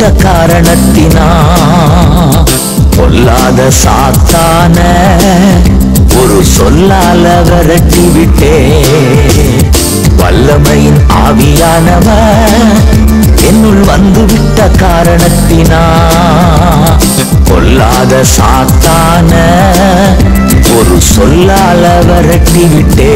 காரணத்தினா பொல்லாத சாத்தான ஒரு சொல்லால விரட்டி விட்டே வல்லமையின் ஆவியானவர் என்னுள் வந்து விட்ட காரணத்தினா பொல்லாத சாத்தான ஒரு சொல்லால விரட்டி விட்டே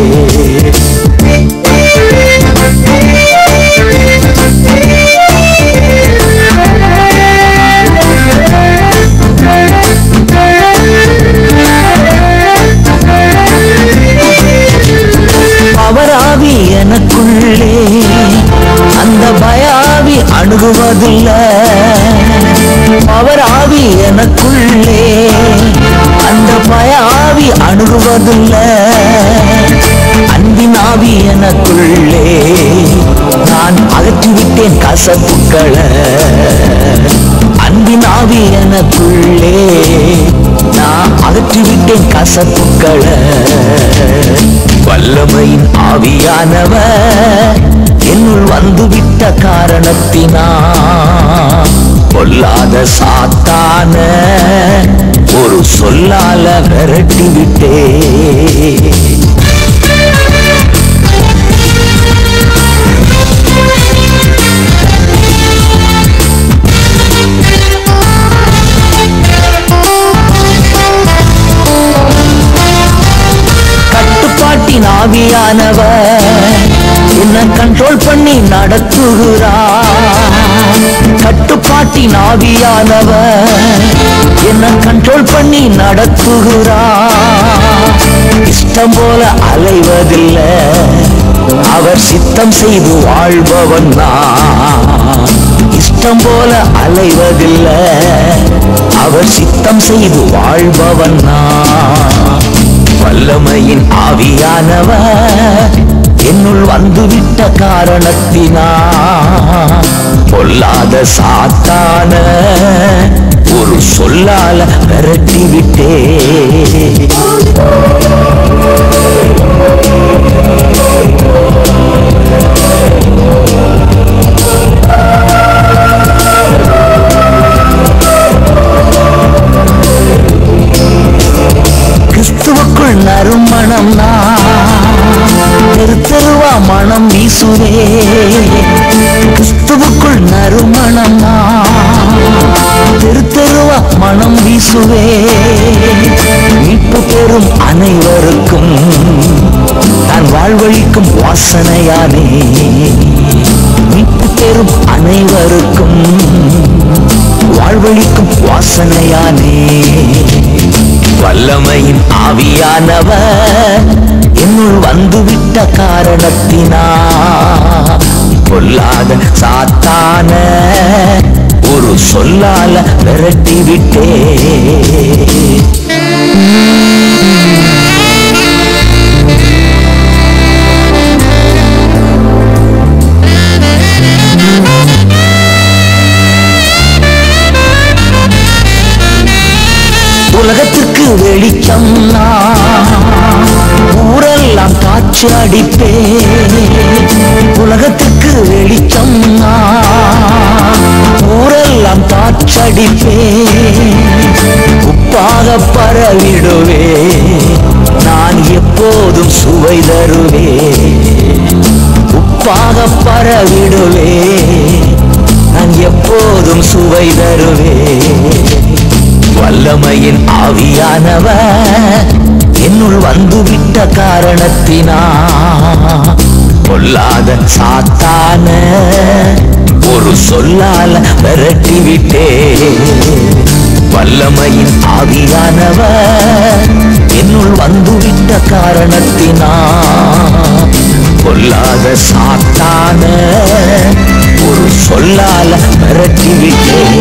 அவராவி எனக்குள்ளே அந்த பயாவி அணுகுவதில்லை அவராவி எனக்குள்ளே அந்த பயாவி அணுகுவதில்லை அன்பின் ஆவி எனக்குள்ளே நான் அகற்றிவிட்டேன் கசப்புக்களை அன்பின் ஆவி எனக்குள்ளே நான் அகற்றிவிட்டேன் கசப்புக்களை வல்லமையின் ஆவியானவர் என்னுள் வந்துவிட்ட காரணத்தினா பொல்லாத சாத்தான ஒரு சொல்லால விரட்டி விட்டே கட்டுப்பாட்டின் ஆவியானவர் என்ன கண்ட்ரோல் பண்ணி நடத்துகிறார் கட்டுப்பாட்டின் ஆவியானவர் என்ன கண்ட்ரோல் பண்ணி நடத்துகிறார் இஷ்டம் போல அலைவதில்லை அவர் சித்தம் செய்து வாழ்பவன் நான் இஷ்டம் போல அலைவதில்லை அவர் சித்தம் செய்து வாழ்பவன் நான் வல்லமையின் ஆவியானவர் என்னுள் வந்துவிட்ட காரணத்தினா பொல்லாத சாத்தான ஒரு சொல்லால விரட்டி விட்டே கிறிஸ்துவுக்குள் நறுமணம் தெரு தெருவா மனம் வீசுவே கிறிஸ்துவுக்குள் நறுமணம் தெரு தெருவா மனம் வீசுவே மீட்பு பெறும் அனைவருக்கும் நான் வாழ்வழிக்கும் வாசனையானே மீட்பு பெறும் அனைவருக்கும் வாழ்வழிக்கும் வாசனையானே வல்லமையின் ஆவியானவர் என்னுள் வந்துவிட்ட காரணத்தினா பொல்லாத சாத்தான ஒரு சொல்லால விரட்டி விட்டே உலகத்திற்கு வெளிச்சம் நான் ஊரெல்லாம் காட்சி அடிப்பே உலகத்திற்கு வெளிச்சம் நான் ஊரெல்லாம் காற்றடிப்பே உப்பாக பரவிடுவே நான் எப்போதும் சுவை தருவே உப்பாக பரவிடுவே நான் எப்போதும் சுவை தருவே வல்லமையின் ஆவியானவர் என்னுள் வந்துவிட்ட காரணத்தினா பொல்லாத சாத்தான ஒரு சொல்லால விரட்டி விட்டே வல்லமையின் ஆவியானவர் என்னுள் வந்துவிட்ட காரணத்தினா பொல்லாத சாத்தான ஒரு சொல்லால மிரட்டி விட்டே